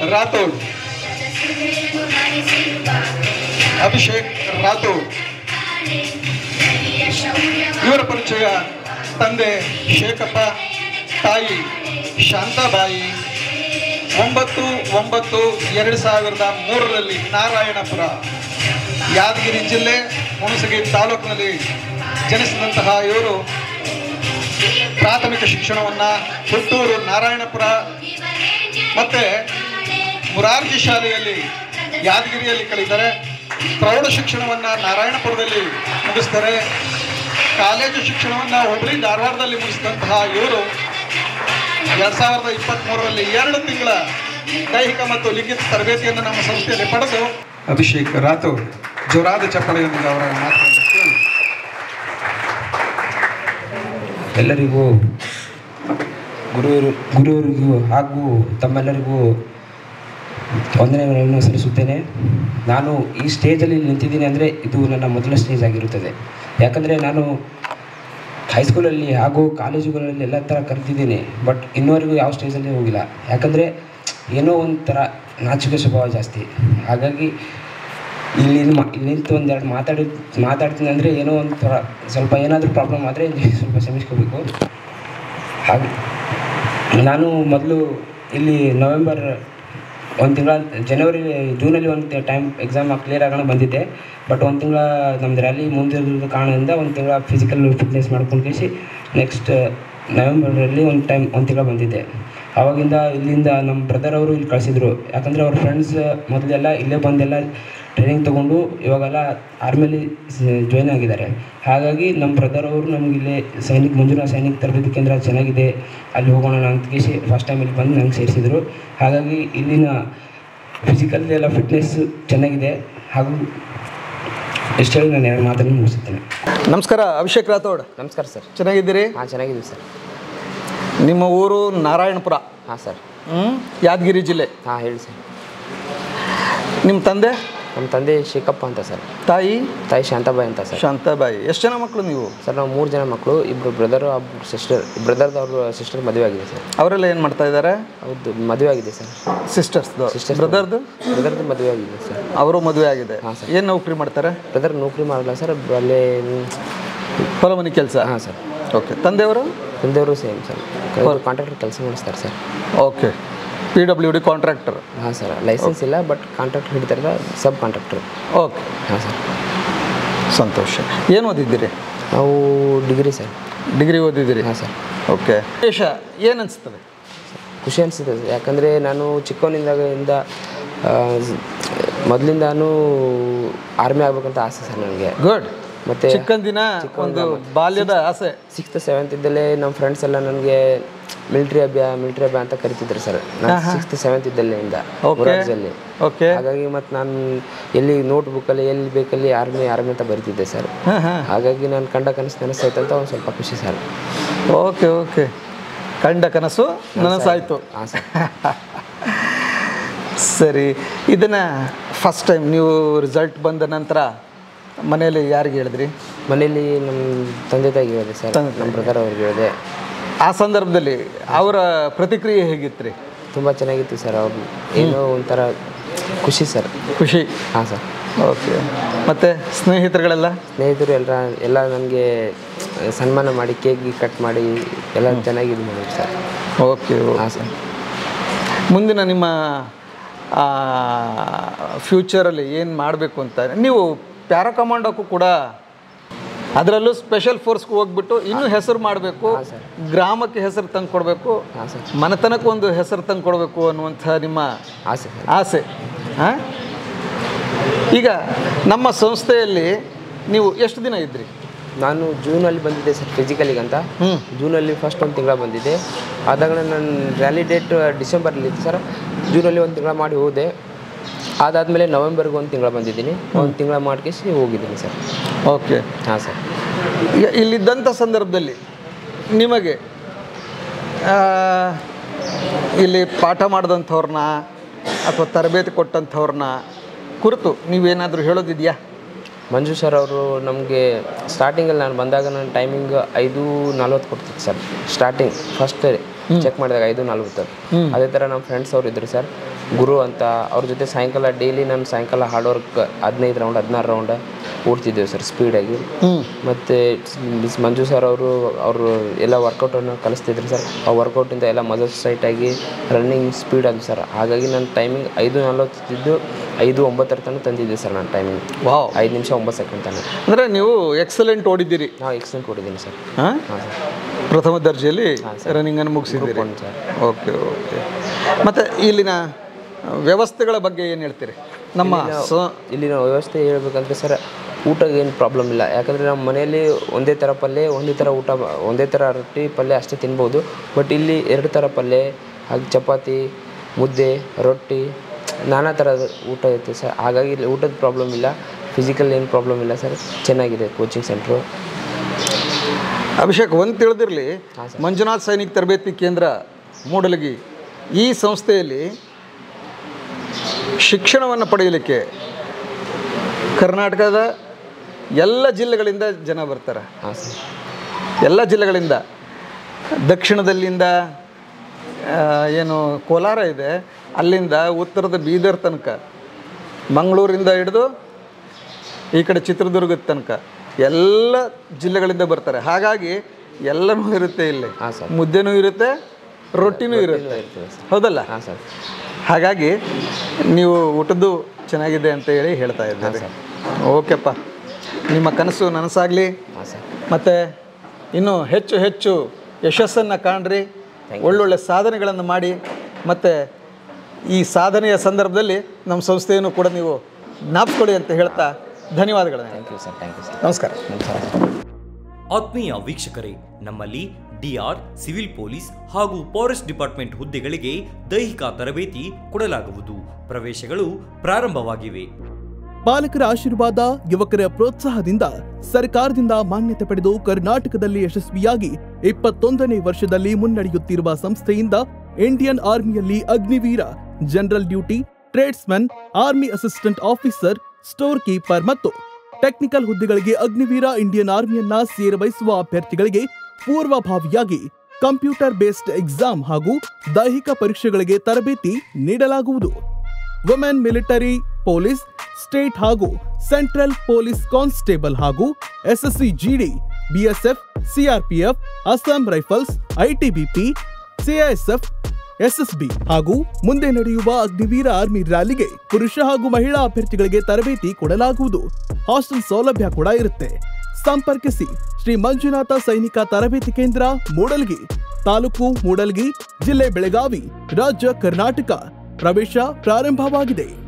ರಾಥೋಡ್ ಅಭಿಷೇಕ್ ರಾಥೋಡ್ ಇವರ ಪರಿಚಯ ತಂದೆ ಶೇಖಪ್ಪ ತಾಯಿ ಶಾಂತಾಬಾಯಿ ಒಂಬತ್ತು ಒಂಬತ್ತು ಎರಡು ಸಾವಿರದ ಮೂರರಲ್ಲಿ ನಾರಾಯಣಪುರ ಯಾದಗಿರಿ ಜಿಲ್ಲೆ ಹುಣಸಗಿ ತಾಲೂಕಿನಲ್ಲಿ ಜನಿಸಿದಂತಹ ಇವರು ಪ್ರಾಥಮಿಕ ಶಿಕ್ಷಣವನ್ನು ಹುಟ್ಟೂರು ನಾರಾಯಣಪುರ ಮತ್ತು ಮುರಾರ್ಜಿ ಶಾಲೆಯಲ್ಲಿ ಯಾದಗಿರಿಯಲ್ಲಿ ಕಲಿತಾರೆ ಪ್ರೌಢ ಶಿಕ್ಷಣವನ್ನು ನಾರಾಯಣಪುರದಲ್ಲಿ ಮುಗಿಸ್ತಾರೆ ಕಾಲೇಜು ಶಿಕ್ಷಣವನ್ನು ಹುಬ್ಬಳ್ಳಿ ಧಾರವಾಡದಲ್ಲಿ ಮುಗಿಸಿದಂತಹ ಇವರು ಎರಡು ಸಾವಿರದ ಇಪ್ಪತ್ತ್ಮೂರರಲ್ಲಿ ಎರಡು ತಿಂಗಳ ದೈಹಿಕ ಮತ್ತು ಲಿಖಿತ ತರಬೇತಿಯನ್ನು ನಮ್ಮ ಸಂಸ್ಥೆಯಲ್ಲಿ ಪಡೆದು ಅಭಿಷೇಕ್ ರಾಥೋಡ್ ಜೋರಾದ ಚಪ್ಪಳೆಯೊಂದಿಗೆ ಅವರ ಮಾತನ್ನು ಕೇಳಿ ಎಲ್ಲರಿಗೂ ಗುರುವರು ಗುರುವರಿಗೂ ಹಾಗೂ ತಮ್ಮೆಲ್ಲರಿಗೂ ವಂದನೆಗಳನ್ನು ಸಲ್ಲಿಸುತ್ತೇನೆ ನಾನು ಈ ಸ್ಟೇಜಲ್ಲಿ ನಿಂತಿದ್ದೀನಿ ಅಂದರೆ ಇದು ನನ್ನ ಮೊದಲ ಸ್ಟೇಜ್ ಆಗಿರುತ್ತದೆ ಯಾಕಂದರೆ ನಾನು ಹೈಸ್ಕೂಲಲ್ಲಿ ಹಾಗೂ ಕಾಲೇಜುಗಳಲ್ಲಿ ಎಲ್ಲ ಥರ ಕಲಿತಿದ್ದೀನಿ ಬಟ್ ಇನ್ನೂವರೆಗೂ ಯಾವ ಸ್ಟೇಜಲ್ಲಿ ಹೋಗಿಲ್ಲ ಯಾಕಂದರೆ ಏನೋ ಒಂಥರ ನಾಚಿಕೆ ಸ್ವಭಾವ ಜಾಸ್ತಿ ಹಾಗಾಗಿ ಇಲ್ಲಿ ಮ- ಇಲ್ಲಿ ನಿಂತು ಒಂದೆರಡು ಮಾತಾಡಿ ಮಾತಾಡ್ತೀನಿ ಅಂದರೆ ಏನೋ ಒಂಥರ ಸ್ವಲ್ಪ ಏನಾದರೂ ಪ್ರಾಬ್ಲಮ್ ಆದರೆ ಸ್ವಲ್ಪ ಕ್ಷಮಿಸ್ಕೋಬೇಕು ಹಾಗೆ ನಾನು ಮೊದಲು ಇಲ್ಲಿ ನವೆಂಬರ್ ಒಂದು ತಿಂಗಳ ಜನವರಿ ಜೂನಲ್ಲಿ ಒಂದು ಟೈಮ್ ಎಕ್ಸಾಮ್ ಕ್ಲಿಯರ್ ಆಗೋಣ ಬಂದಿದ್ದೆ ಬಟ್ ಒಂದು ತಿಂಗಳ ನಮ್ದು ರ್ಯಾಲಿ ಮುಂದಿರೋದ ಕಾರಣದಿಂದ ಒಂದು ತಿಂಗಳ ಫಿಸಿಕಲ್ ಫಿಟ್ನೆಸ್ ಮಾಡ್ಕೊಂಡು ಕೇಸಿ ನೆಕ್ಸ್ಟ್ ನವೆಂಬರಲ್ಲಿ ಒಂದು ಟೈಮ್ ಒಂದು ತಿಂಗಳ ಬಂದಿದ್ದೆ ಆವಾಗಿಂದ ಇಲ್ಲಿಂದ ನಮ್ಮ ಬ್ರದರ್ ಅವರು ಇಲ್ಲಿ ಕಳಿಸಿದ್ರು ಯಾಕಂದರೆ ಅವ್ರ ಫ್ರೆಂಡ್ಸ್ ಮೊದಲೆಲ್ಲ ಇಲ್ಲೇ ಬಂದೆಲ್ಲ ಟ್ರೈನಿಂಗ್ ತೊಗೊಂಡು ಇವಾಗೆಲ್ಲ ಆರ್ಮಿಲಿ ಜಾಯ್ನ್ ಆಗಿದ್ದಾರೆ ಹಾಗಾಗಿ ನಮ್ಮ ಬ್ರದರ್ ಅವರು ನಮ್ಗೆ ಇಲ್ಲೇ ಸೈನಿಕ ಮಂಜುನಾಥ ಸೈನಿಕ ತರಬೇತಿ ಕೇಂದ್ರ ಚೆನ್ನಾಗಿದೆ ಅಲ್ಲಿ ಹೋಗೋಣ ಅಂತ ಕೇಸಿ ಫಸ್ಟ್ ಟೈಮ್ ಇಲ್ಲಿ ಬಂದು ನಂಗೆ ಸೇರಿಸಿದ್ರು ಹಾಗಾಗಿ ಇಲ್ಲಿನ ಫಿಸಿಕಲ್ ಎಲ್ಲ ಫಿಟ್ನೆಸ್ ಚೆನ್ನಾಗಿದೆ ಹಾಗೂ ಇಷ್ಟು ಹೇಳಿ ನಾನು ಎರಡು ಮಾತನ್ನು ಮುಗಿಸುತ್ತೇನೆ ನಮಸ್ಕಾರ ಅಭಿಷೇಕ್ ರಾಥೋಡ್ ನಮಸ್ಕಾರ ಸರ್ ಚೆನ್ನಾಗಿದ್ದೀರಿ ಹಾಂ ಚೆನ್ನಾಗಿದ್ದೀವಿ ಸರ್ ನಿಮ್ಮ ಊರು ನಾರಾಯಣಪುರ ಹಾಂ ಸರ್ ಹ್ಮ್? ಯಾದಗಿರಿ ಜಿಲ್ಲೆ ಹಾಂ ಹೇಳಿ ಸರ್ ನಿಮ್ಮ ತಂದೆ ನಮ್ಮ ತಂದೆ ಶೇಖಪ್ಪ ಅಂತ ಸರ್ ತಾಯಿ ತಾಯಿ ಶಾಂತಾಬಾಯಿ ಅಂತ ಸರ್ ಶಾಂತಾಬಾಯಿ ಎಷ್ಟು ಜನ ಮಕ್ಕಳು ನೀವು ಸರ್ ನಾವು ಮೂರು ಜನ ಮಕ್ಕಳು ಇಬ್ಬರು ಬ್ರದರು ಒಬ್ಬರು ಸಿಸ್ಟರ್ ಬ್ರದರ್ದು ಅವ್ರ ಸಿಸ್ಟರ್ ಮದುವೆ ಆಗಿದೆ ಸರ್ ಅವರೆಲ್ಲ ಏನು ಮಾಡ್ತಾ ಇದ್ದಾರೆ ಹೌದು ಮದುವೆ ಆಗಿದೆ ಸರ್ ಸಿಸ್ಟರ್ಸ್ದು Sisters. ಬ್ರದರ್ದು ಬ್ರದರ್ದು ಮದುವೆ ಆಗಿದೆ ಸರ್ ಅವರು ಮದುವೆ ಆಗಿದೆ ಹಾಂ, ಸರ್. ಏನು ನೌಕರಿ ಮಾಡ್ತಾರೆ ಬ್ರದರ್ ನೌಕರಿ ಮಾಡಲ್ಲ ಸರ್ ಅಲ್ಲೇ ಹೊಲ ಮನೆ ಕೆಲಸ ಹಾಂ ಸರ್ ಓಕೆ ತಂದೆಯವರು ತಂದೆಯವರು ಸೇಮ್ ಸರ್ ಕಾಂಟ್ರಾಕ್ಟರ್ ಕೆಲಸ ಮಾಡಿಸ್ತಾರೆ sir okay P W D contractor ಹಾಂ ಸರ್ ಲೈಸೆನ್ಸ್ ಇಲ್ಲ ಬಟ್ ಕಾಂಟ್ರಾಕ್ಟರ್ ಹಿಡಿತಾರಲ್ಲ ಸಬ್ ಕಾಂಟ್ರಾಕ್ಟರ್ ಓಕೆ ಹಾಂ ಸರ್ ಸಂತೋಷ ಏನು ಓದಿದ್ದೀರಿ ನಾವು ಡಿಗ್ರಿ ಸರ್ ಡಿಗ್ರಿ ಓದಿದ್ದೀರಿ ಹಾಂ ಸರ್ ಓಕೆ ದೇಶ ಏನು ಅನಿಸ್ತದೆ ಖುಷಿ ಅನಿಸುತ್ತೆ ಸರ್ ಯಾಕಂದರೆ ನಾನು ಚಿಕ್ಕವನಿಂದಾಗ ಇಂದ ಮೊದಲಿಂದಾನು ಆರ್ಮಿ ಆಗ್ಬೇಕಂತ ಆಸೆ ಸರ್ ನನಗೆ ಗುಡ್ ಮತ್ತೆ ಚಿಕ್ಕಂದಿನ ಒಂದು ಬಾಲ್ಯದ ಆಸೆ ಸಿಕ್ಸ್ತ್ ಸೆವೆಂತ್ ಇದ್ದಲ್ಲೇ ನಮ್ಮ ಫ್ರೆಂಡ್ಸ್ ಎಲ್ಲ ನನಗೆ ಮಿಲಿಟ್ರಿ ಅಭ್ಯಾ ಮಿಲಿಟ್ರಿ ಅಭ್ಯಾ ಅಂತ ಕರಿತಿದ್ರು ಸರ್ ನಾನು ಸಿಕ್ಸ್ತ್ ಸೆವೆಂತ್ ಇದ್ದಲ್ಲಿಂದ Okay. ಮುರಾರ್ಜಲ್ಲಿ ಓಕೆ ಹಾಗಾಗಿ ಮತ್ತು ನಾನು ಎಲ್ಲಿ ನೋಟ್ ಬುಕ್ಕಲ್ಲಿ ಎಲ್ಲಿ ಬೇಕಲ್ಲಿ ಆರ್ಮಿ ಆರ್ಮಿ ಅಂತ ಬರಿತಿದ್ದೆ ಸರ್ ಹಾಂ ಹಾಂ ಹಾಗಾಗಿ ನಾನು ಕಂಡ ಕನಸು ನನಸಾಯ್ತು ಅಂತ ಒಂದು ಸ್ವಲ್ಪ ಖುಷಿ ಸರ್ ಓಕೆ ಓಕೆ ಕಂಡ ಕನಸು ನನಸಾಯಿತು ಹಾಂ ಸರ್ ಸರಿ ಇದನ್ನು ಫಸ್ಟ್ ಟೈಮ್ ನೀವು ರಿಸಲ್ಟ್ ಬಂದ ನಂತರ ಮನೆಯಲ್ಲಿ ಯಾರಿಗೆ ಹೇಳಿದ್ರಿ ಮನೇಲಿ ನಮ್ಮ ತಂದೆ ತಾಯಿಗೆ ಹೇಳಿದೆ ಸರ್ ತಂದೆ ನಮ್ಮ ಬ್ರದರ್ ಅವ್ರಿಗೆ ಹೇಳಿದೆ ಆ ಸಂದರ್ಭದಲ್ಲಿ ಅವರ ಪ್ರತಿಕ್ರಿಯೆ ಹೇಗಿತ್ತು ರೀ ತುಂಬ ಚೆನ್ನಾಗಿತ್ತು ಸರ್ ಅವ್ರು ಏನೋ ಒಂಥರ ಖುಷಿ ಸರ್ ಖುಷಿ ಹಾಂ ಸರ್ ಓಕೆ ಮತ್ತು ಸ್ನೇಹಿತರುಗಳೆಲ್ಲ ಸ್ನೇಹಿತರು ಎಲ್ಲ ಎಲ್ಲ ನನಗೆ ಸನ್ಮಾನ ಮಾಡಿ ಕೇಕ್ ಗೀಕ್ ಕಟ್ ಮಾಡಿ ಎಲ್ಲ ಚೆನ್ನಾಗಿ ಇದು ಮಾಡಿದ್ರು ಸರ್ ಓಕೆ ಹಾಂ ಸರ್ ಮುಂದಿನ ನಿಮ್ಮ ಫ್ಯೂಚರಲ್ಲಿ ಏನು ಮಾಡಬೇಕು ಅಂತ ನೀವು ಪ್ಯಾರಾ ಕಮಾಂಡೋಕ್ಕೂ ಕೂಡ ಅದರಲ್ಲೂ ಸ್ಪೆಷಲ್ ಫೋರ್ಸ್ಗೆ ಹೋಗ್ಬಿಟ್ಟು ಇನ್ನೂ ಹೆಸರು ಮಾಡಬೇಕು ಗ್ರಾಮಕ್ಕೆ ಹೆಸರು ತಂದು ಕೊಡಬೇಕು ಹಾಂ ಸರ್ ಮನೆತನಕ್ಕೆ ಒಂದು ಹೆಸರು ತಂದು ಕೊಡಬೇಕು ಅನ್ನುವಂಥ ನಿಮ್ಮ ಆಸೆ ಸರ್ ಆಸೆ ಹಾಂ ಈಗ ನಮ್ಮ ಸಂಸ್ಥೆಯಲ್ಲಿ ನೀವು ಎಷ್ಟು ದಿನ ಇದ್ರಿ ನಾನು ಜೂನಲ್ಲಿ ಬಂದಿದ್ದೆ ಸರ್ ಫಿಸಿಕಲಿಗೆ ಅಂತ ಹ್ಞೂ ಜೂನಲ್ಲಿ ಫಸ್ಟ್ ಒಂದು ತಿಂಗಳ ಬಂದಿದ್ದೆ ಆದಾಗ ನನ್ನ ರ್ಯಾಲಿ ಡೇಟ್ ಡಿಸೆಂಬರಲ್ಲಿ ಇತ್ತು ಸರ್ ಜೂನಲ್ಲಿ ಒಂದು ತಿಂಗಳ ಮಾಡಿ ಹೋದೆ ಅದಾದಮೇಲೆ ನವೆಂಬರ್ಗೆ ಒಂದು ತಿಂಗಳ ಬಂದಿದ್ದೀನಿ ಒಂದು ತಿಂಗಳ ಮಾಡ್ಕೇಸಿ ಹೋಗಿದ್ದೀನಿ ಸರ್ ಓಕೆ ಹಾಂ ಸರ್ ಈಗ ಇಲ್ಲಿದ್ದಂಥ ಸಂದರ್ಭದಲ್ಲಿ ನಿಮಗೆ ಆ, ಇಲ್ಲಿ ಪಾಠ ಮಾಡಿದಂಥವ್ರನ್ನ ಅಥವಾ ತರಬೇತಿ ಕೊಟ್ಟಂಥವ್ರನ್ನ ಕುರಿತು ನೀವೇನಾದರೂ ಹೇಳೋದಿದೆಯಾ ಮಂಜು ಸರ್ ಅವರು ನಮಗೆ ಸ್ಟಾರ್ಟಿಂಗಲ್ಲಿ ನಾನು ಬಂದಾಗ ನನ್ನ ಟೈಮಿಂಗ್ ಐದು ನಲ್ವತ್ತು ಕೊಡ್ತಿತ್ತು ಸರ್ ಸ್ಟಾರ್ಟಿಂಗ್ ಫಸ್ಟ್ ಚೆಕ್ ಮಾಡಿದಾಗ ಐದು ನಲ್ವತ್ತು ಅದೇ ಥರ ನಮ್ಮ ಫ್ರೆಂಡ್ಸ್ ಅವರು ಇದ್ದರು ಸರ್ ಗುರು ಅಂತ ಅವ್ರ ಜೊತೆ ಸಾಯಂಕಾಲ ಡೈಲಿ ನಾನು ಸಾಯಂಕಾಲ ಹಾರ್ಡ್ ವರ್ಕ್ ಹದಿನೈದು ರೌಂಡ್ ಹದಿನಾರು ರೌಂಡ್ ಓಡ್ತಿದ್ದೇವೆ ಸರ್ ಸ್ಪೀಡಾಗಿ ಹ್ಞೂ ಮತ್ತು ಮಿಸ್ ಮಂಜು ಸರ್ ಅವರು ಅವರು ಎಲ್ಲ ವರ್ಕೌಟನ್ನು ಕಲಿಸ್ತಿದ್ರು ಸರ್ ಆ ವರ್ಕೌಟಿಂದ ಎಲ್ಲ ಮಸಲ್ಸ್ ಟೈಟಾಗಿ ರನ್ನಿಂಗ್ ಸ್ಪೀಡ್ ಅದು ಸರ್ ಹಾಗಾಗಿ ನನ್ನ ಟೈಮಿಂಗ್ ಐದು ನಲ್ವತ್ತಿದ್ದು ಐದು ಒಂಬತ್ತರ ತನಕ ತಂದಿದ್ದೆ ಸರ್ ನನ್ನ ಟೈಮಿಂಗ್ ವಾವ್ ಐದು ನಿಮಿಷ ಒಂಬತ್ತು ಸೆಕೆಂಡ್ ತನಕ ಅಂದರೆ ನೀವು ಎಕ್ಸಲೆಂಟ್ ಓಡಿದ್ದೀರಿ ನಾವು ಎಕ್ಸಲೆಂಟ್ ಕೊಟ್ಟಿದ್ದೀನಿ ಸರ್ ಹಾಂ ಹಾಂ ಸರ್ ಪ್ರಥಮ ದರ್ಜೆಯಲ್ಲಿ ರನ್ನಿಂಗನ್ನು ಮುಗಿಸಿದ್ದೀರಿ ಒಂದು ಸರ್ ಓಕೆ ಓಕೆ ಮತ್ತು ಇಲ್ಲಿನ ವ್ಯವಸ್ಥೆಗಳ ಬಗ್ಗೆ ಏನು ಹೇಳ್ತೀರಿ ನಮ್ಮ ಸ ಇಲ್ಲಿನ ವ್ಯವಸ್ಥೆ ಹೇಳ್ಬೇಕಂದ್ರೆ ಸರ್ ಊಟಕ್ಕೆ ಏನು ಪ್ರಾಬ್ಲಮ್ ಇಲ್ಲ ಯಾಕಂದರೆ ನಮ್ಮ ಮನೆಯಲ್ಲಿ ಒಂದೇ ಥರ ಪಲ್ಯ ಒಂದೇ ಥರ ಊಟ ಒಂದೇ ಥರ ರೊಟ್ಟಿ ಪಲ್ಯ ಅಷ್ಟೇ ತಿನ್ಬೋದು ಬಟ್ ಇಲ್ಲಿ ಎರಡು ಥರ ಪಲ್ಯ ಹಾಗೆ ಚಪಾತಿ ಮುದ್ದೆ ರೊಟ್ಟಿ ನಾನಾ ಥರದ ಊಟ ಇರುತ್ತೆ ಸರ್ ಹಾಗಾಗಿ ಇಲ್ಲಿ ಊಟದ ಪ್ರಾಬ್ಲಮ್ ಇಲ್ಲ ಫಿಸಿಕಲ್ ಏನು ಪ್ರಾಬ್ಲಮ್ ಇಲ್ಲ ಸರ್ ಚೆನ್ನಾಗಿದೆ ಕೋಚಿಂಗ್ ಸೆಂಟ್ರು ಅಭಿಷೇಕ್ ಒಂದು ತಿಳಿದಿರಲಿ ಮಂಜುನಾಥ್ ಸೈನಿಕ್ ತರಬೇತಿ ಕೇಂದ್ರ ಮೂಡಲಗಿ ಈ ಸಂಸ್ಥೆಯಲ್ಲಿ ಶಿಕ್ಷಣವನ್ನು ಪಡೆಯಲಿಕ್ಕೆ ಕರ್ನಾಟಕದ ಎಲ್ಲ ಜಿಲ್ಲೆಗಳಿಂದ ಜನ ಬರ್ತಾರೆ ಹಾಂ ಸರ್ ಎಲ್ಲ ಜಿಲ್ಲೆಗಳಿಂದ ದಕ್ಷಿಣದಲ್ಲಿಂದ ಆ, ಏನು ಕೋಲಾರ ಇದೆ ಅಲ್ಲಿಂದ ಉತ್ತರದ ಬೀದರ್ ತನಕ ಮಂಗಳೂರಿಂದ ಹಿಡಿದು ಈ ಕಡೆ ಚಿತ್ರದುರ್ಗದ ತನಕ ಎಲ್ಲ ಜಿಲ್ಲೆಗಳಿಂದ ಬರ್ತಾರೆ ಹಾಗಾಗಿ ಎಲ್ಲನೂ ಇರುತ್ತೆ ಇಲ್ಲಿ ಹಾಂ ಸರ್ ಮುದ್ದೆನೂ ಇರುತ್ತೆ ರೊಟ್ಟಿನೂ ಇರುತ್ತೆ ಇರ್ತದೆ ಸರ್ ಹೌದಲ್ಲ ಹಾಂ ಸರ್ ಹಾಗಾಗಿ ನೀವು ಊಟದ್ದು ಚೆನ್ನಾಗಿದೆ ಅಂತ ಹೇಳಿ ಹೇಳ್ತಾ ಇದ್ದಾರೆ ಓಕೆಪ್ಪ ನಿಮ್ಮ ಕನಸು ನನಸಾಗಲಿ ಹಾಂ ಸರ್ ಮತ್ತು ಇನ್ನೂ ಹೆಚ್ಚು ಹೆಚ್ಚು ಯಶಸ್ಸನ್ನು ಕಾಣ್ರಿ ಒಳ್ಳೊಳ್ಳೆ ಸಾಧನೆಗಳನ್ನು ಮಾಡಿ ಮತ್ತು ಈ ಸಾಧನೆಯ ಸಂದರ್ಭದಲ್ಲಿ ನಮ್ಮ ಸಂಸ್ಥೆಯನ್ನು ಕೂಡ ನೀವು ಜ್ಞಾಪಿಸ್ಕೊಳ್ಳಿ ಅಂತ ಹೇಳ್ತಾ ಧನ್ಯವಾದಗಳು thank you sir thank you sir ನಮಸ್ಕಾರ ನಮಸ್ಕಾರ ಆತ್ಮೀಯ ವೀಕ್ಷಕರೇ ನಮ್ಮಲ್ಲಿ ಡಿಆರ್ ಸಿವಿಲ್ ಪೊಲೀಸ್ ಹಾಗೂ ಫಾರೆಸ್ಟ್ ಡಿಪಾರ್ಟ್ಮೆಂಟ್ ಹುದ್ದೆಗಳಿಗೆ ದೈಹಿಕ ತರಬೇತಿ ಕೊಡಲಾಗುವುದು ಪ್ರವೇಶಗಳು ಪ್ರಾರಂಭವಾಗಿವೆ ಪಾಲಕರ ಆಶೀರ್ವಾದ ಯುವಕರ ಪ್ರೋತ್ಸಾಹದಿಂದ ಸರ್ಕಾರದಿಂದ ಮಾನ್ಯತೆ ಪಡೆದು ಕರ್ನಾಟಕದಲ್ಲಿ ಯಶಸ್ವಿಯಾಗಿ ಇಪ್ಪತ್ತೊಂದನೇ ವರ್ಷದಲ್ಲಿ ಮುನ್ನಡೆಯುತ್ತಿರುವ ಸಂಸ್ಥೆಯಿಂದ ಇಂಡಿಯನ್ ಆರ್ಮಿಯಲ್ಲಿ Agniveer general duty tradesman army assistant officer store keeper ಮತ್ತು ಟೆಕ್ನಿಕಲ್ ಹುದ್ದೆಗಳಿಗೆ ಅಗ್ನಿವೀರ ಇಂಡಿಯನ್ ಆರ್ಮಿಯನ್ನ ಸೇರಬಯಸುವ ಅಭ್ಯರ್ಥಿಗಳಿಗೆ ಪೂರ್ವಭಾವಿಯಾಗಿ ಕಂಪ್ಯೂಟರ್ ಬೇಸ್ಡ್ ಎಕ್ಸಾಮ್ ಹಾಗೂ ದೈಹಿಕ ಪರೀಕ್ಷೆಗಳಿಗೆ ತರಬೇತಿ ನೀಡಲಾಗುವುದು ವುಮೆನ್ ಮಿಲಿಟರಿ ಪೊಲೀಸ್ ಸ್ಟೇಟ್ ಹಾಗೂ ಸೆಂಟ್ರಲ್ ಪೊಲೀಸ್ ಕಾನ್ಸ್ಟೇಬಲ್ ಹಾಗೂ SSC GD BSF CRPF Assam Rifles ITBP CISF SSB ಹಾಗೂ ಮುಂದೆ ನಡೆಯುವ ಅಗ್ನಿವೀರ ಆರ್ಮಿ ರ್ಯಾಲಿಗೆ ಪುರುಷ ಹಾಗೂ ಮಹಿಳಾ ಅಭ್ಯರ್ಥಿಗಳಿಗೆ ತರಬೇತಿ ಕೊಡಲಾಗುವುದು ಹಾಸ್ಟೆಲ್ ಸೌಲಭ್ಯ ಕೂಡ ಇರುತ್ತೆ ಸಂಪರ್ಕಿಸಿ ಶ್ರೀ ಮಂಜುನಾಥ ಸೈನಿಕ ತರಬೇತಿ ಕೇಂದ್ರ ಮೂಡಲ್ಗಿ ತಾಲೂಕು ಮೂಡಲ್ಗಿ ಜಿಲ್ಲೆ ಬೆಳಗಾವಿ ರಾಜ್ಯ ಕರ್ನಾಟಕ ಪ್ರವೇಶ ಪ್ರಾರಂಭವಾಗಿದೆ